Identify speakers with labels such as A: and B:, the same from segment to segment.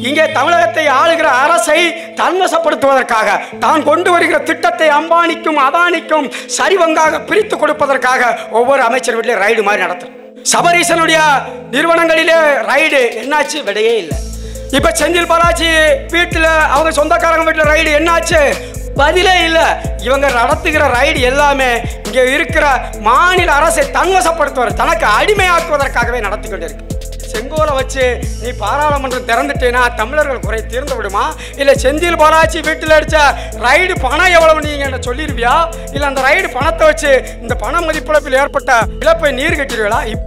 A: இங்கே தமிழகத்தை ஆளுகிற அரசை தன்வசப்படுத்துவதற்காக தான் கொண்டு வருகிற திட்டத்தை அம்பானிக்கும் அதானிக்கும் சரிவங்காக பிரித்து கொடுப்பதற்காக ஒவ்வொரு அமைச்சர் வீட்டிலே ரைடு மாதிரி நடத்தும் சபரீசனுடைய நிறுவனங்களிலே ரைடு என்னாச்சு விடையே இல்லை இப்ப செந்தில் பாலாஜி வீட்டில் அவங்க சொந்தக்காரங்க வீட்டில் ரைடு என்னாச்சு பதிலே இல்லை இவங்க நடத்துகிற ரைடு எல்லாமே இங்கே இருக்கிற மாநில அரசை தன்வசப்படுத்துவார் தனக்கு அடிமையாக்குவதற்காகவே நடத்தி கொண்டிருக்கு செங்கோலை வச்சு நீ பாராளுமன்றம் திறந்துட்டேனா தமிழர்கள் குறை தீர்ந்து விடுமா இல்லை செந்தில் பாலாஜி வீட்டில் அடித்த ரைடு பணம் எவ்வளவு நீங்கள் என்ன சொல்லிடுவியா இல்லை அந்த ரைடு பணத்தை வச்சு இந்த பண மதிப்பிழப்பில் ஏற்பட்ட இழப்பை நீர் கட்டிடுவீங்களா இப்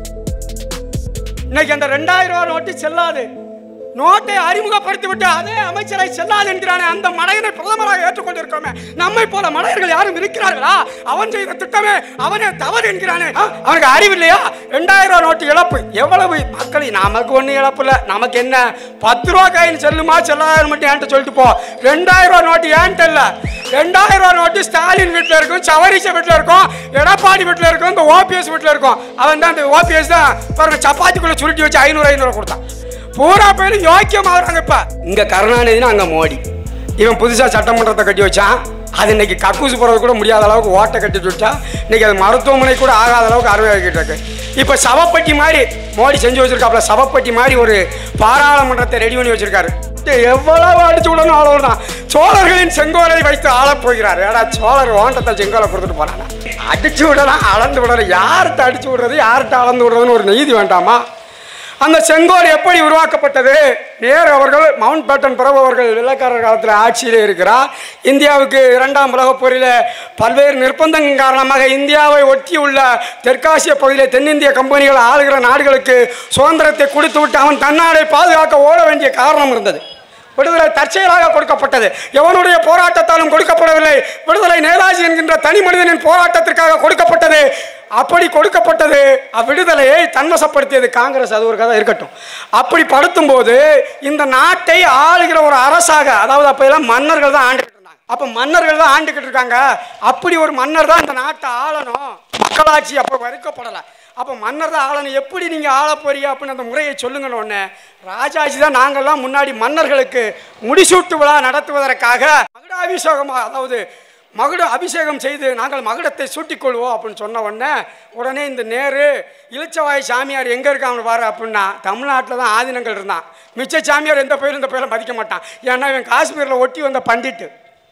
A: இன்னைக்கு அந்த ரெண்டாயிரம் ரூபாய் நோட்டு செல்லாது நோட்டை அறிமுகப்படுத்தி விட்டு அதே அமைச்சரை செல்லாது என்கிறானே அந்த மடையனை பிரதமராக ஏற்றுக்கொண்டிருக்கோமே நம்மை போல மடையர்கள் யாரும் இருக்கிறார்களா அவன் செய்த திட்டமே அவனே தவறு என்கிறானே ஆ, அவனுக்கு அறிவு இல்லையா ரெண்டாயிரம் ரூபாய் நோட்டு இழப்பு எவ்வளவு மக்கள் நமக்கு ஒன்றும் இழப்பு இல்லை நமக்கு என்ன பத்து ரூபா காயின் செல்லுமா செல்லாயிரம் மட்டும் ஏன்ட்டு சொல்லிட்டு போ ரெண்டாயிரம் ரூபாய் நோட்டு ஏன்ட்டு இல்லை ரெண்டாயிரம் ரூபாய் நோட்டு ஸ்டாலின் வீட்டில் இருக்கும் சவரிச வீட்டில் இருக்கும் எடப்பாடி வீட்டில் இருக்கும் இந்த ஓபிஎஸ் வீட்டில் இருக்கும் அவன் தான் இந்த ஓபிஎஸ் தான் பாருங்க சப்பாத்திக்குள்ள சுருட்டி வச்சு ஐநூறு ஐநூறு கொடுத்தான் பூரா பேரும் யோக்கியமாகறாங்க இப்ப இங்க கருணாநிதினா அங்க மோடி இவன் புதுசா சட்டமன்றத்தை கட்டி வச்சான் அது இன்னைக்கு கக்கூசு போறது கூட முடியாத அளவுக்கு ஓட்டை கட்டி வச்சா இன்னைக்கு அது மருத்துவமனை கூட ஆகாத அளவுக்கு அறுவை ஆகிட்டு இருக்கு இப்ப சவப்பட்டி மாதிரி மோடி செஞ்சு வச்சிருக்காப்ல சவப்பட்டி மாதிரி ஒரு பாராளுமன்றத்தை ரெடி பண்ணி வச்சிருக்காரு இது எவ்வளவு அடிச்சு விடணும் அவ்வளவுதான் சோழர்களின் செங்கோலை வைத்து ஆளப் போகிறார் ஏடா சோழர் ஓண்டத்தை செங்கோலை கொடுத்துட்டு போனானா அடிச்சு விடலாம் அளந்து விடலாம் யார்கிட்ட அடிச்சு விடுறது யார்கிட்ட அளந்து விடுறதுன்னு ஒரு நீதி வேண்டாமா அந்த செங்கோல் எப்படி உருவாக்கப்பட்டது நேரு அவர்கள் மவுண்ட் பேட்டன் பிரபு அவர்கள் வெள்ளைக்காரர் காலத்தில் ஆட்சியில் இருக்கிறார் இந்தியாவுக்கு இரண்டாம் உலகப் போரில் பல்வேறு நிர்பந்தங்கள் காரணமாக இந்தியாவை ஒட்டியுள்ள தெற்காசிய பகுதியில் தென்னிந்திய கம்பெனிகள் ஆளுகிற நாடுகளுக்கு சுதந்திரத்தை கொடுத்து விட்டு அவன் தன்னாடை பாதுகாக்க ஓட வேண்டிய காரணம் இருந்தது விடுதலை தற்செயலாக கொடுக்கப்பட்டது எவனுடைய போராட்டத்தாலும் கொடுக்கப்படவில்லை விடுதலை நேதாஜி என்கின்ற தனி மனிதனின் போராட்டத்திற்காக கொடுக்கப்பட்டது அப்படி கொடுக்கப்பட்டது அவ்விடுதலையை தன்வசப்படுத்தியது காங்கிரஸ் அது ஒரு கதை இருக்கட்டும் அப்படி படுத்தும் போது இந்த நாட்டை ஆளுகிற ஒரு அரசாக அதாவது அப்ப எல்லாம் மன்னர்கள் தான் ஆண்டுகிட்டு இருந்தாங்க அப்ப மன்னர்கள் தான் ஆண்டுகிட்டு இருக்காங்க அப்படி ஒரு மன்னர் தான் இந்த நாட்டை ஆளணும் மக்களாட்சி அப்போ வறுக்கப்படலை அப்போ மன்னர் தான் ஆளணும் எப்படி நீங்கள் ஆள போறீங்க அப்படின்னு அந்த முறையை சொல்லுங்கன்னு உடனே ராஜாஜி தான் நாங்கள்லாம் முன்னாடி மன்னர்களுக்கு முடிசூட்டு விழா நடத்துவதற்காக மகுடாபிஷேகமாக அதாவது மகுட அபிஷேகம் செய்து நாங்கள் மகுடத்தை சூட்டிக்கொள்வோம் அப்படின்னு சொன்ன உடனே உடனே இந்த நேரு இளிச்சவாய் சாமியார் எங்கே இருக்காங்க பாரு அப்படின்னா தமிழ்நாட்டில் தான் ஆதீனங்கள் இருந்தான் மிச்ச சாமியார் எந்த பேரும் இந்த பேரை மதிக்க மாட்டான் ஏன்னா இவன் காஷ்மீரில் ஒட்டி வந்த பண்டிட்டு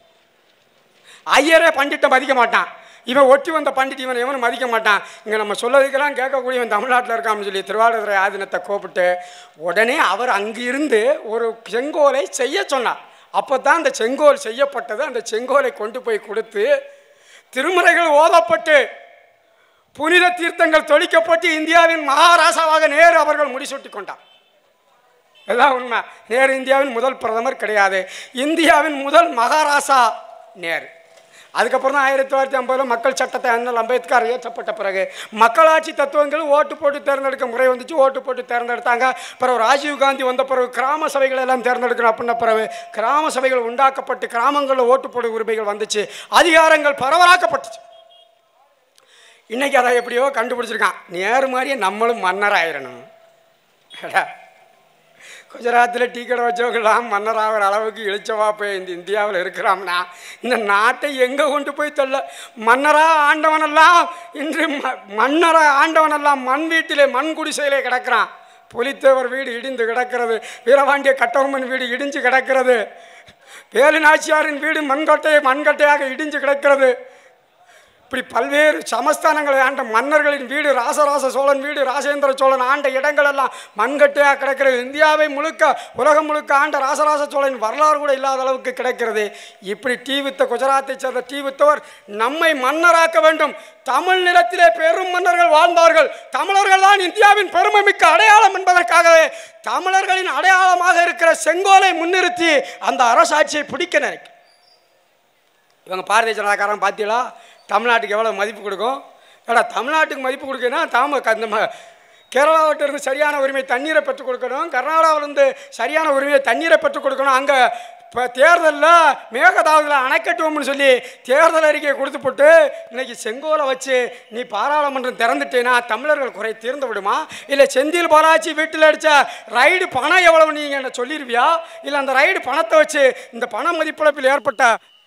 A: ஐயரே பண்டிட்டை மதிக்க மாட்டான் இவன் ஒட்டி வந்த பண்டிட் இவன் எவனும் மதிக்க மாட்டான் இங்கே நம்ம சொல்லதுக்கெல்லாம் கேட்கக்கூடியவன் தமிழ்நாட்டில் இருக்கான்னு சொல்லி திருவாரூரை ஆதீனத்தை கூப்பிட்டு உடனே அவர் அங்கிருந்து ஒரு செங்கோலை செய்ய சொன்னார் அப்போ தான் அந்த செங்கோல் செய்யப்பட்டது அந்த செங்கோலை கொண்டு போய் கொடுத்து திருமுறைகள் ஓதப்பட்டு புனித தீர்த்தங்கள் தொளிக்கப்பட்டு இந்தியாவின் மகாராசாவாக நேரு அவர்கள் முடிசூட்டி கொண்டார் இதுதான் உண்மை நேரு இந்தியாவின் முதல் பிரதமர் கிடையாது இந்தியாவின் முதல் மகாராசா நேரு அதுக்கப்புறம் தான் ஆயிரத்தி தொள்ளாயிரத்தி ஐம்பதில் மக்கள் சட்டத்தை அண்ணல் அம்பேத்கர் இயற்றப்பட்ட பிறகு மக்களாட்சி தத்துவங்கள் ஓட்டு போட்டு தேர்ந்தெடுக்க முறை வந்துச்சு ஓட்டு போட்டு தேர்ந்தெடுத்தாங்க பிறகு ராஜீவ் காந்தி வந்த பிறகு கிராம சபைகள் எல்லாம் தேர்ந்தெடுக்கணும் அப்படின்ன பிறகு கிராம சபைகள் உண்டாக்கப்பட்டு கிராமங்களில் ஓட்டு போடும் உரிமைகள் வந்துச்சு அதிகாரங்கள் பரவலாக்கப்பட்டுச்சு இன்னைக்கு அதை எப்படியோ கண்டுபிடிச்சிருக்கான் நேரு மாதிரியே நம்மளும் மன்னர் ஆயிரணும் ஏடா, குஜராத்தில் டீ கடை வச்சவங்களாம் மன்னராகிற அளவுக்கு இழிச்சவா போய் இந்த இந்தியாவில் இருக்கிறாம்னா இந்த நாட்டை எங்கே கொண்டு போய் தள்ள மன்னராக ஆண்டவனெல்லாம் இன்று ம மன்னராக ஆண்டவனெல்லாம் மண் வீட்டிலே மண் குடிசையிலே கிடக்கிறான் புலித்தேவர் வீடு இடிந்து கிடக்கிறது வீரபாண்டிய கட்டபொம்மன் வீடு இடிஞ்சு கிடக்கிறது வேலு நாச்சியாரின் வீடு மண்கட்டையை மண்கட்டையாக இடிஞ்சு கிடக்கிறது இப்படி பல்வேறு சமஸ்தானங்களை ஆண்ட மன்னர்களின் வீடு ராசராச சோழன் வீடு ராசேந்திர சோழன் ஆண்ட இடங்கள் எல்லாம் மண்கட்டையாக கிடக்கிறது இந்தியாவை முழுக்க உலகம் முழுக்க ஆண்ட ராசராச சோழன் வரலாறு கூட இல்லாத அளவுக்கு கிடைக்கிறது இப்படி டீ வித்த குஜராத்தை சேர்ந்த டீ வித்தவர் நம்மை மன்னராக்க வேண்டும் தமிழ் நிலத்திலே பெரும் மன்னர்கள் வாழ்ந்தார்கள் தமிழர்கள் தான் இந்தியாவின் பெருமை மிக்க அடையாளம் என்பதற்காகவே தமிழர்களின் அடையாளமாக இருக்கிற செங்கோலை முன்னிறுத்தி அந்த அரசாட்சியை பிடிக்க நினைக்கும் இவங்க பாரதிய ஜனதாக்காரன் பார்த்தீங்களா தமிழ்நாட்டுக்கு எவ்வளோ மதிப்பு கொடுக்கும் ஏடா தமிழ்நாட்டுக்கு மதிப்பு கொடுக்கணும்னா தாம க- நம்ம கேரளாவிட்ட இருந்து சரியான உரிமை தண்ணீரை பெற்றுக் கொடுக்கணும் கர்நாடகாவிலிருந்து சரியான உரிமையை தண்ணீரை பெற்றுக் கொடுக்கணும் அங்கே இப்போ தேர்தலில் மேகதாதுல அணை கட்டுவோம்னு சொல்லி தேர்தல் அறிக்கையை கொடுத்து போட்டு இன்னைக்கு செங்கோலை வச்சு நீ பாராளுமன்றம் திறந்துட்டேனா தமிழர்கள் குறை தீர்ந்து விடுமா இல்லை செந்தில் பாலாஜி வீட்டில் அடித்த ரைடு பணம் எவ்வளவு நீங்கள் என்ன சொல்லிடுவியா இல்லை அந்த ரைடு பணத்தை வச்சு இந்த பண மதிப்பிழப்பில் ஏற்பட்ட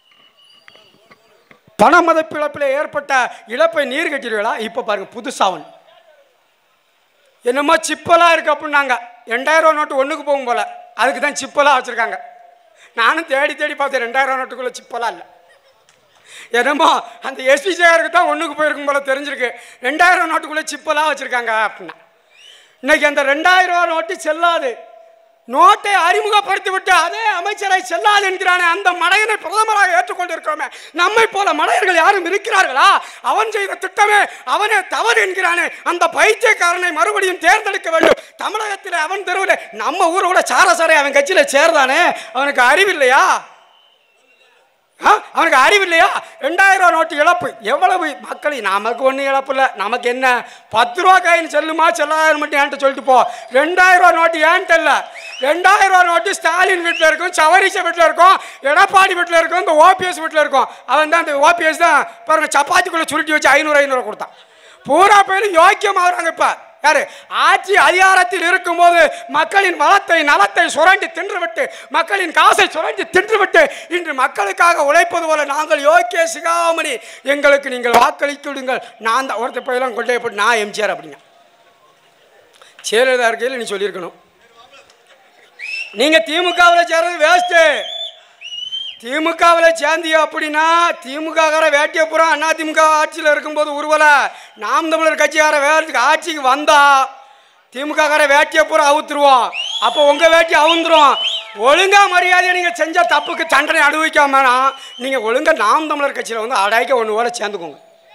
A: பண மதிப்பிழப்பில் ஏற்பட்ட இழப்பை நீர் கட்டிடுவீங்களா இப்போ பாருங்க புதுசாவன் என்னமோ சிப்பலாக இருக்கு அப்படின்னாங்க ரெண்டாயிரம் ரூபா நோட்டு ஒன்றுக்கு போகும் போல அதுக்கு தான் சிப்பலாக வச்சுருக்காங்க நானும் தேடி தேடி பார்த்தேன் ரெண்டாயிரம் ரூபா நோட்டுக்குள்ளே சிப்பலாக இல்லை என்னமோ அந்த எஸ்பி சேகருக்கு தான் ஒன்றுக்கு போயிருக்கும் போல தெரிஞ்சிருக்கு ரெண்டாயிரம் ரூபா நோட்டுக்குள்ளே சிப்பலாக வச்சுருக்காங்க அப்படின்னா இன்னைக்கு அந்த ரெண்டாயிரம் ரூபா நோட்டு செல்லாது நோட்டை அறிமுகப்படுத்தி விட்டு அதே அமைச்சரை செல்லாது என்கிறானே அந்த மடையனை பிரதமராக ஏற்றுக்கொண்டிருக்கிறோமே நம்மை போல மடையர்கள் யாரும் இருக்கிறார்களா அவன் செய்த திட்டமே அவனே தவறு என்கிறானே அந்த பைத்தியக்காரனை மறுபடியும் தேர்ந்தெடுக்க வேண்டும் தமிழகத்தில் அவன் தெருவில் நம்ம ஊரோட சாரசாரை அவன் கட்சியில் சேர்தானே அவனுக்கு அறிவில்லையா ஆ? அவனுக்கு அறிவு இல்லையா ரெண்டாயிரம் ரூபா நோட்டு இழப்பு எவ்வளவு மக்கள் நமக்கு ஒன்றும் இழப்பு இல்லை நமக்கு என்ன பத்து ரூபா காயின் செல்லுமா செல்லாயிரம் மட்டும் ஏன்ட்டு சொல்லிட்டு போ ரெண்டாயிரம் ரூபா நோட்டு ஏன்ட்டு இல்லை ரெண்டாயிரம் ரூபா நோட்டு ஸ்டாலின் வீட்டில் இருக்கும் சவரிச வீட்டில் இருக்கும் எடப்பாடி வீட்டில் இருக்கும் இந்த ஓபிஎஸ் வீட்டில் இருக்கும் அவன் தான் அந்த ஓபிஎஸ் தான் பாருங்க சப்பாத்திக்குள்ளே சுருட்டி வச்சு ஐநூறு ஐநூறு கொடுத்தான் பூரா பேரும் யோக்கியமாகறாங்க இப்போ யாரு ஆட்சி அதிகாரத்தில் இருக்கும்போது மக்களின் வளத்தை நலத்தை சுரண்டி தின்றுவிட்டு மக்களின் காசை சுரண்டி தின்றுவிட்டு இன்று மக்களுக்காக உழைப்பது போல நாங்கள் யோக்கிய சிகாமணி எங்களுக்கு நீங்கள் வாக்களித்து விடுங்கள் நான் தான் ஒருத்தர் போயெல்லாம் கொண்டே போட்டு நான் எம்ஜிஆர் அப்படிங்க ஜெயலலிதா இருக்கையில் நீ சொல்லியிருக்கணும் நீங்கள் திமுகவில் சேர்றது வேஸ்ட்டு திமுகவில் சேர்ந்தியோ அப்படின்னா திமுககார வேட்டிய பூரா அண்ணா திமுக ஆட்சியில் இருக்கும்போது உருவல நாம் தமிழர் கட்சிக்கார வேறதுக்கு ஆட்சிக்கு வந்தா திமுககார வேட்டிய பூரா அவுத்துருவோம் அப்போ உங்கள் வேட்டி அவுந்துரும் ஒழுங்கா மரியாதையை நீங்கள் செஞ்ச தப்புக்கு தண்டனை அனுபவிக்காமனா நீங்கள் ஒழுங்கா நாம் தமிழர் கட்சியில் வந்து அடைக்க ஒன்று போல சேர்ந்துக்கோங்க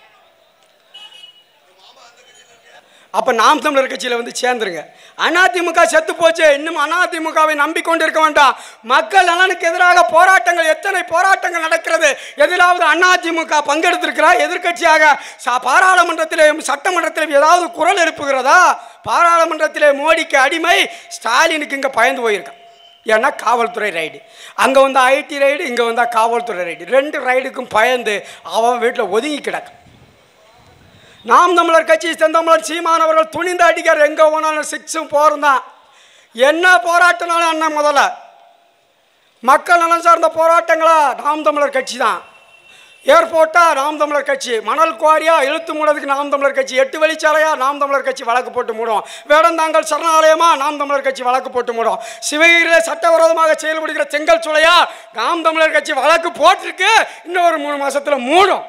A: அப்போ நாம் தமிழர் கட்சியில் வந்து சேர்ந்துருங்க அதிமுக செத்து போச்சு இன்னும் அதிமுகவை நம்பிக்கொண்டு இருக்க வேண்டாம் மக்கள் நலனுக்கு எதிராக போராட்டங்கள் எத்தனை போராட்டங்கள் நடக்கிறது எதிலாவது அதிமுக பங்கெடுத்திருக்கிறா எதிர்க்கட்சியாக ச- பாராளுமன்றத்திலே சட்டமன்றத்திலே ஏதாவது குரல் எழுப்புகிறதா பாராளுமன்றத்திலே மோடிக்கு அடிமை ஸ்டாலினுக்கு இங்கே பயந்து போயிருக்கான் ஏன்னா காவல்துறை ரைடு அங்கே வந்து ஐடி ரைடு இங்கே வந்தால் காவல்துறை ரைடு ரெண்டு ரைடுக்கும் பயந்து அவன் வீட்டில் ஒதுங்கி கிடக்கு நாம் தமிழர் கட்சி செந்தமிழர் சீமானவர்கள் துணிந்து அடிக்கிற எங்கே போனாலும் சிக்ஸும் போரும் தான் என்ன போராட்டம்னாலும் அண்ணன் முதல்ல மக்கள் நலன் சார்ந்த போராட்டங்களா நாம் தமிழர் கட்சி தான் ஏர்போர்ட்டா நாம் தமிழர் கட்சி மணல் குவாரியா இழுத்து மூடதுக்கு நாம் தமிழர் கட்சி எட்டு வழிச்சாலையா நாம் தமிழர் கட்சி வழக்கு போட்டு மூடும் வேடந்தாங்கல் சரணாலயமா நாம் தமிழர் கட்சி வழக்கு போட்டு மூடும் சிவகிரியில் சட்டவிரோதமாக செயல்படுகிற செங்கல் சூளையா நாம் தமிழர் கட்சி வழக்கு போட்டிருக்கு இன்னும் ஒரு மூணு மாசத்துல மூடும்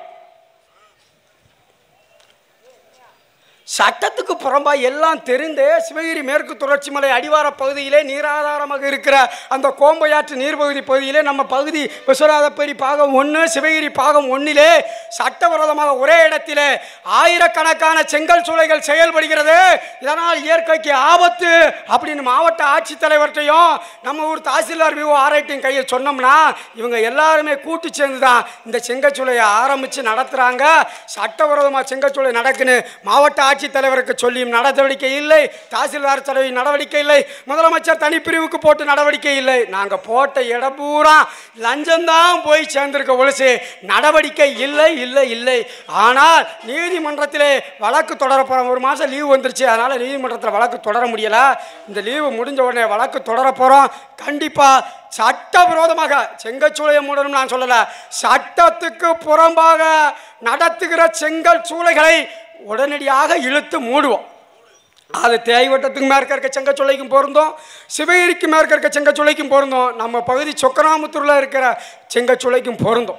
A: சட்டத்துக்கு புறம்பா எல்லாம் தெரிந்தே சிவகிரி மேற்கு தொடர்ச்சி மலை அடிவார பகுதியிலே நீராதாரமாக இருக்கிற அந்த கோம்பையாற்று நீர்ப்பகுதி பகுதியிலே நம்ம பகுதி விஸ்வநாதப்பேரி பாகம் ஒன்று சிவகிரி பாகம் ஒன்றிலே சட்டவிரோதமாக ஒரே இடத்திலே ஆயிரக்கணக்கான செங்கல் சூளைகள் செயல்படுகிறது இதனால் இயற்கைக்கு ஆபத்து அப்படின்னு மாவட்ட ஆட்சித்தலைவர்கிட்டையும் நம்ம ஊர் தாசில்தார் விவோ ஆர்ஐடியும் கையில் சொன்னோம்னா இவங்க எல்லாருமே கூட்டு சேர்ந்து தான் இந்த செங்கச்சூளையை ஆரம்பித்து நடத்துகிறாங்க சட்டவிரோதமாக செங்கச்சூளை நடக்குன்னு மாவட்ட ஆட்சித்தலைவருக்கு சொல்லியும் நடவடிக்கை இல்லை தாசில்தார் தலைவி நடவடிக்கை இல்லை முதலமைச்சர் தனிப்பிரிவுக்கு போட்டு நடவடிக்கை இல்லை நாங்கள் போட்ட இடம் பூரா லஞ்சம்தான் போய் சேர்ந்திருக்க ஒழிச்சு நடவடிக்கை இல்லை இல்லை இல்லை ஆனால் நீதிமன்றத்திலே வழக்கு தொடர போகிறோம் ஒரு மாதம் லீவு வந்துருச்சு அதனால் நீதிமன்றத்தில் வழக்கு தொடர முடியலை இந்த லீவு முடிஞ்ச உடனே வழக்கு தொடர போகிறோம் கண்டிப்பாக சட்டவிரோதமாக செங்கச்சூளையை மூடணும் நான் சொல்லலை சட்டத்துக்கு புறம்பாக நடத்துகிற செங்கல் சூளைகளை உடனடியாக இழுத்து மூடுவோம் அது தேய்வட்டத்துக்கு மேற்க இருக்க செங்கச்சொல்லைக்கும் பொருந்தோம் சிவகிரிக்கு மேற்க இருக்க செங்கச்சொல்லைக்கும் பொருந்தோம் நம்ம பகுதி சொக்கராமுத்தூரில் இருக்கிற செங்கச்சொல்லைக்கும் பொருந்தும்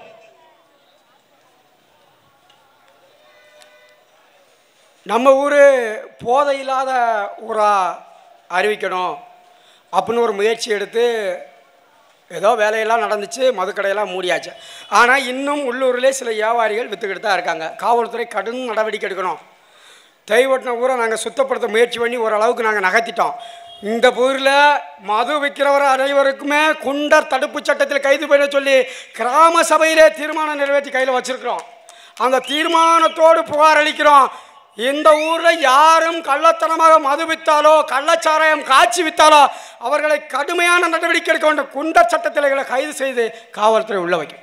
A: நம்ம ஊர் போதை இல்லாத ஊராக அறிவிக்கணும் அப்படின்னு ஒரு முயற்சி எடுத்து ஏதோ வேலையெல்லாம் நடந்துச்சு மதுக்கடையெல்லாம் மூடியாச்சு ஆனால் இன்னும் உள்ளூரிலே சில வியாபாரிகள் விற்றுக்கிட்டு தான் இருக்காங்க காவல்துறை கடும் நடவடிக்கை எடுக்கணும் தெய்வட்டின ஊரை நாங்கள் சுத்தப்படுத்த முயற்சி பண்ணி ஓரளவுக்கு நாங்கள் நகர்த்திட்டோம் இந்த ஊரில் மது விற்கிறவர் அனைவருக்குமே குண்டர் தடுப்பு சட்டத்தில் கைது பண்ண சொல்லி கிராம சபையிலே தீர்மானம் நிறைவேற்றி கையில் வச்சிருக்கிறோம் அந்த தீர்மானத்தோடு புகார் அளிக்கிறோம் இந்த ஊர்ல யாரும் கள்ளத்தனமாக மது வித்தாலோ கள்ளச்சாராயம் காய்ச்சி வித்தாலோ அவர்களை கடுமையான நடவடிக்கை எடுக்க வேண்டும் குண்டர் சட்டத்தில் இவர்களை கைது செய்து காவல்துறை உள்ள வைக்கும்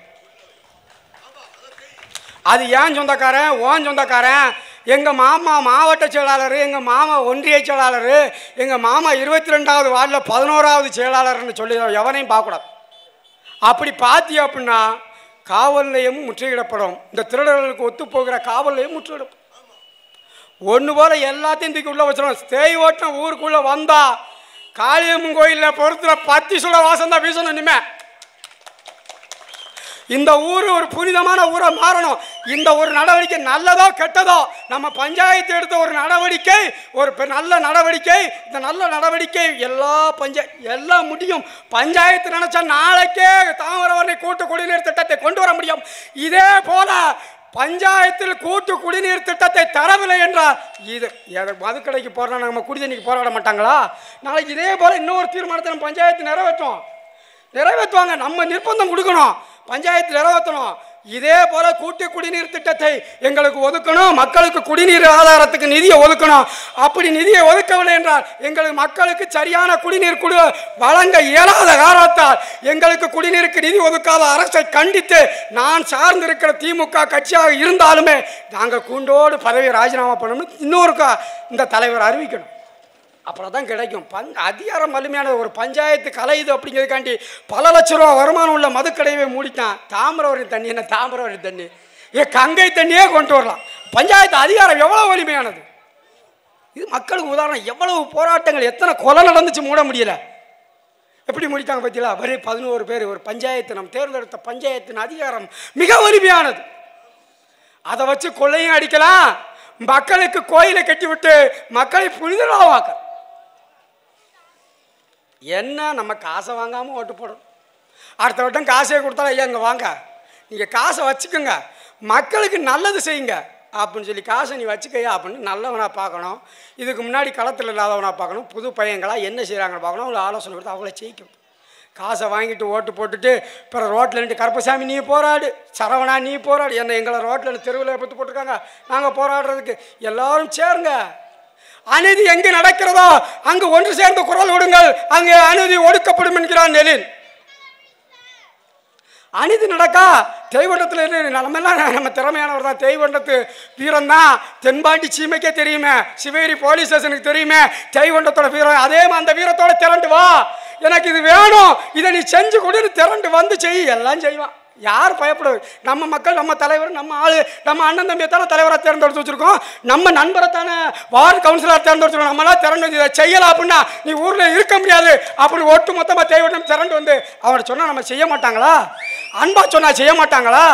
A: அது ஏன் சொந்தக்காரன் ஓன் சொந்தக்காரன் எங்கள் மாமா மாவட்ட செயலாளர் எங்கள் மாமா ஒன்றிய செயலாளர் எங்கள் மாமா இருபத்தி ரெண்டாவது வார்டில் பதினோராவது செயலாளர்னு சொல்லி எவனையும் பார்க்கக்கூடாது அப்படி பார்த்தி அப்படின்னா காவல் நிலையமும் முற்றுகையிடப்படும் இந்த திருடர்களுக்கு ஒத்து போகிற காவல் நிலையம் முற்றுகையிடப்படும் ஒன்று போல எல்லாத்தையும் தூக்கி உள்ள வச்சிடும் தேய் ஓட்டம் ஊருக்குள்ளே வந்தா காளியம்மன் கோயிலில் பொறுத்துல பத்தி சுட வாசம் தான் வீசணும் இனிமே இந்த ஊர் ஒரு புனிதமான ஊரை மாறணும் இந்த ஒரு நடவடிக்கை நல்லதோ கெட்டதோ நம்ம பஞ்சாயத்து எடுத்த ஒரு நடவடிக்கை ஒரு பெ- நல்ல நடவடிக்கை இந்த நல்ல நடவடிக்கை எல்லா பஞ்சா எல்லாம் முடியும் பஞ்சாயத்து நினைச்சா நாளைக்கே தாமிரவரணை கூட்டு குடிநீர் திட்டத்தை கொண்டு வர முடியும் இதே போல பஞ்சாயத்தில் கூட்டு குடிநீர் திட்டத்தை தரவில்லை என்றால் இது எதை- மதுக்கடைக்கு போறோம் நம்ம குடிதண்ணிக்கு போராட மாட்டாங்களா நாளைக்கு இதே போல இன்னொரு தீர்மானத்தை நம்ம பஞ்சாயத்து நிறைவேற்றும் நிறைவேற்றுவாங்க நம்ம நிர்பந்தம் கொடுக்கணும் பஞ்சாயத்து நிறைவேற்றணும் இதே போல கூட்டு குடிநீர் திட்டத்தை எங்களுக்கு ஒதுக்கணும் மக்களுக்கு குடிநீர் ஆதாரத்துக்கு நிதியை ஒதுக்கணும் அப்படி நிதியை ஒதுக்கவில்லை என்றால் எங்களுக்கு மக்களுக்கு சரியான குடிநீர் குடி வழங்க இயலாத காரணத்தால் எங்களுக்கு குடிநீருக்கு நிதி ஒதுக்காத அரசை கண்டித்து நான் சார்ந்திருக்கிற திமுக கட்சியாக இருந்தாலுமே நாங்கள் கூண்டோடு பதவியை ராஜினாமா பண்ணணும்னு இன்னொரு க- இந்த தலைவர் அறிவிக்கணும் அப்புறம் தான் கிடைக்கும் பஞ் அதிகாரம் வலிமையான ஒரு பஞ்சாயத்து கலையுது அப்படிங்கிறதுக்காண்டி பல லட்ச ரூபா வருமானம் உள்ள மதுக்கடையவே மூடிட்டான் தாமிரவரி தண்ணி என்ன தாமிரவரி தண்ணி ஏ கங்கை தண்ணியே கொண்டு வரலாம் பஞ்சாயத்து அதிகாரம் எவ்வளோ வலிமையானது இது மக்களுக்கு உதாரணம் எவ்வளவு போராட்டங்கள் எத்தனை கொலை நடந்துச்சு மூட முடியல எப்படி முடித்தாங்க பத்தியா வரை பதினோரு பேர் ஒரு பஞ்சாயத்து நம்ம தேர்ந்தெடுத்த பஞ்சாயத்தின் அதிகாரம் மிக வலிமையானது அதை வச்சு கொள்ளையும் அடிக்கலாம் மக்களுக்கு கோயிலை கட்டிவிட்டு மக்களை புனிதராவாக்க என்ன நம்ம காசை வாங்காமல் ஓட்டு போடணும் அடுத்த வட்டம் காசே கொடுத்தாலும் ஐயா இங்கே வாங்க நீங்கள் காசை வச்சுக்கோங்க மக்களுக்கு நல்லது செய்யுங்க அப்படின்னு சொல்லி காசை நீ வச்சுக்கையா அப்படின்னு நல்லவனாக பார்க்கணும் இதுக்கு முன்னாடி களத்தில் இல்லாதவனாக பார்க்கணும் புது பையங்களா என்ன செய்கிறாங்கன்னு பார்க்கணும் அவங்கள ஆலோசனை கொடுத்து அவங்கள ஜெயிக்கணும் காசை வாங்கிட்டு ஓட்டு போட்டுட்டு பிறகு ரோட்டில் நின்று கருப்பசாமி நீ போராடு சரவணா நீ போராடு என்ன எங்களை ரோட்டில் தெருவில் பத்து போட்டிருக்காங்க நாங்கள் போராடுறதுக்கு எல்லாரும் சேருங்க அநீதி எங்கு நடக்கிறதோ அங்கு ஒன்று சேர்ந்து குரல் விடுங்கள் அங்கே அநீதி ஒடுக்கப்படும் என்கிறான் நெலின் அநீதி நடக்கா தெய்வண்டத்தில் இருந்து நம்ம எல்லாம் நம்ம திறமையானவர் தான் தெய்வண்டத்து வீரம் தான் தென்பாண்டி சீமைக்கே தெரியுமே சிவேரி போலீஸ் ஸ்டேஷனுக்கு தெரியுமே தெய்வண்டத்தோட வீரம் அதே மாதிரி அந்த வீரத்தோட திரண்டு வா எனக்கு இது வேணும் இதை நீ செஞ்சு கொடுன்னு திரண்டு வந்து செய் எல்லாம் செய்வான் யார் பயப்படுவது நம்ம மக்கள் நம்ம தலைவர் நம்ம ஆளு நம்ம அண்ணன் தம்பியை தானே தலைவராக தேர்ந்தெடுத்து வச்சிருக்கோம் நம்ம நண்பரை தானே வார்டு கவுன்சிலர் தேர்ந்தெடுத்துருக்கோம் நம்மளாம் திரண்டு வந்து இதை செய்யலாம் அப்படின்னா நீ ஊரில் இருக்க முடியாது அப்படி ஒட்டு மொத்தமாக தேவையான திரண்டு வந்து அவனை சொன்னால் நம்ம செய்ய மாட்டாங்களா அன்பா சொன்னா செய்ய மாட்டாங்களா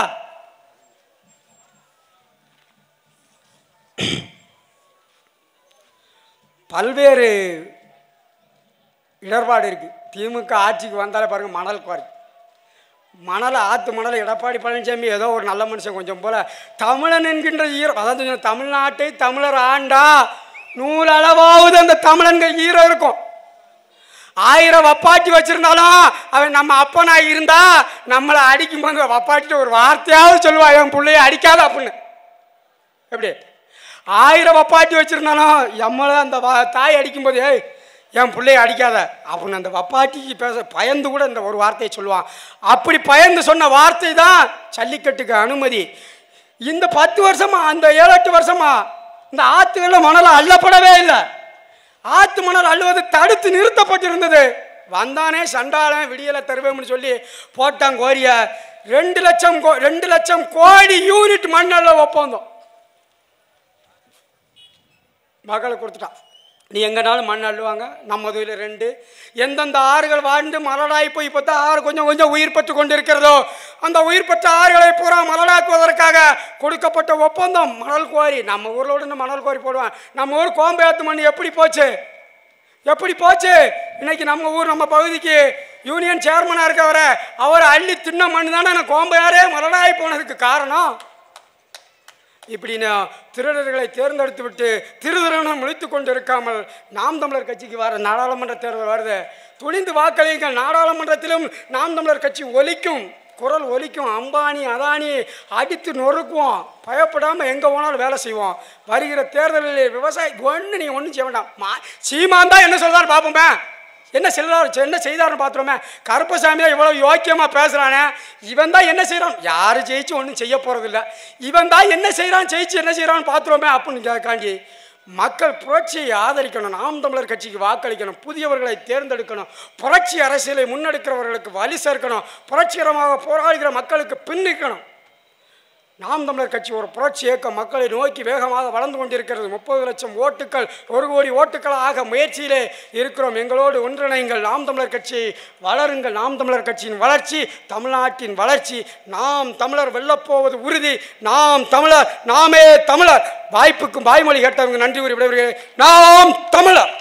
A: பல்வேறு இடர்பாடு இருக்குது திமுக ஆட்சிக்கு வந்தாலே பாருங்கள் மணல் குவாரி மணலை ஆற்று மணலை எடப்பாடி பழனிசாமி ஏதோ ஒரு நல்ல மனுஷன் கொஞ்சம் போல தமிழன் என்கின்ற ஈரம் அதாவது சொன்ன தமிழ்நாட்டை தமிழர் ஆண்டா நூலளவாவது அந்த தமிழன்கள் ஈரம் இருக்கும் ஆயிரம் வப்பாட்டி வச்சிருந்தாலும் அவன் நம்ம அப்பனா இருந்தா நம்மளை அடிக்கும் போது வப்பாட்டிட்டு ஒரு வார்த்தையாவது சொல்லுவா என் பிள்ளைய அடிக்காத அப்படின்னு எப்படி ஆயிரம் வப்பாட்டி வச்சிருந்தாலும் எம்மளை அந்த வா- தாய் அடிக்கும்போது ஏய் என் பிள்ளைய அடிக்காத அப்படின்னு அந்த வப்பாட்டிக்கு பேச பயந்து கூட இந்த ஒரு வார்த்தையை சொல்லுவான் அப்படி பயந்து சொன்ன வார்த்தை தான் ஜல்லிக்கட்டுக்கு அனுமதி இந்த பத்து வருஷமா அந்த ஏழு எட்டு வருஷமா இந்த ஆற்றுகளில் மணல் அள்ளப்படவே இல்லை ஆத்து மணல் அள்ளுவது தடுத்து நிறுத்தப்பட்டிருந்தது வந்தானே சண்டாளன் விடியலை தருவேன்னு சொல்லி போட்டான் கோரிய ரெண்டு லட்சம் கோ ரெண்டு லட்சம் கோடி யூனிட் மண்ணல்ல ஒப்பந்தம் மகளை கொடுத்துட்டான் நீ எங்கனாலும் மண் அள்ளுவாங்க நம்ம இதில் ரெண்டு எந்தெந்த ஆறுகள் வாழ்ந்து மலடாய் போய் இப்போ தான் ஆறு கொஞ்சம் கொஞ்சம் உயிர் பெற்று கொண்டு இருக்கிறதோ அந்த உயிர் பெற்ற ஆறுகளை பூரா மலடாக்குவதற்காக கொடுக்கப்பட்ட ஒப்பந்தம் மணல் குவாரி நம்ம ஊரில் விட இந்த மணல் குவாரி போடுவான் நம்ம ஊர் கோம்பேத்து மண் எப்படி போச்சு எப்படி போச்சு இன்னைக்கு நம்ம ஊர் நம்ம பகுதிக்கு யூனியன் சேர்மனாக இருக்கவரை அவர் அள்ளி தின்ன மண் தானே நான் கோம்பையாரே மலடாய் போனதுக்கு காரணம் இப்படின்னு திருடர்களை தேர்ந்தெடுத்து விட்டு திருதிருவனம் முழித்து கொண்டு இருக்காமல் நாம் தமிழர் கட்சிக்கு வர நாடாளுமன்ற தேர்தல் வருது துணிந்து வாக்களியுங்கள் நாடாளுமன்றத்திலும் நாம் தமிழர் கட்சி ஒலிக்கும் குரல் ஒலிக்கும் அம்பானி அதானி அடித்து நொறுக்குவோம் பயப்படாமல் எங்கே போனாலும் வேலை செய்வோம் வருகிற தேர்தலில் விவசாயி ஒன்று நீங்கள் ஒன்றும் செய்ய வேண்டாம் மா சீமான் தான் என்ன சொல்றாரு பார்ப்போமே என்ன செல்றாரு என்ன செய்தாருன்னு பார்த்துருமே கருப்பசாமி தான் இவ்வளோ யோக்கியமாக பேசுகிறானே இவன் தான் என்ன செய்கிறான் யார் ஜெயிச்சு ஒன்றும் செய்ய போகிறதில்ல இவன் தான் என்ன செய்கிறான் ஜெயிச்சு என்ன செய்கிறான்னு பார்த்துருமே அப்படின்னு கேட்காண்டி மக்கள் புரட்சியை ஆதரிக்கணும் நாம் தமிழர் கட்சிக்கு வாக்களிக்கணும் புதியவர்களை தேர்ந்தெடுக்கணும் புரட்சி அரசியலை முன்னெடுக்கிறவர்களுக்கு வழி சேர்க்கணும் புரட்சிகரமாக போராடுகிற மக்களுக்கு பின்னிக்கணும் நாம் தமிழர் கட்சி ஒரு புரட்சி இயக்கம் மக்களை நோக்கி வேகமாக வளர்ந்து கொண்டிருக்கிறது முப்பது லட்சம் ஓட்டுக்கள் ஒரு கோடி ஓட்டுக்களாக முயற்சியிலே இருக்கிறோம் எங்களோடு ஒன்றிணைங்கள் நாம் தமிழர் கட்சி வளருங்கள் நாம் தமிழர் கட்சியின் வளர்ச்சி தமிழ்நாட்டின் வளர்ச்சி நாம் தமிழர் வெல்லப்போவது உறுதி நாம் தமிழர் நாமே தமிழர் வாய்ப்புக்கும் வாய்மொழி கேட்டவங்க நன்றி கூறி விடைபெறுகிறேன் நாம் தமிழர்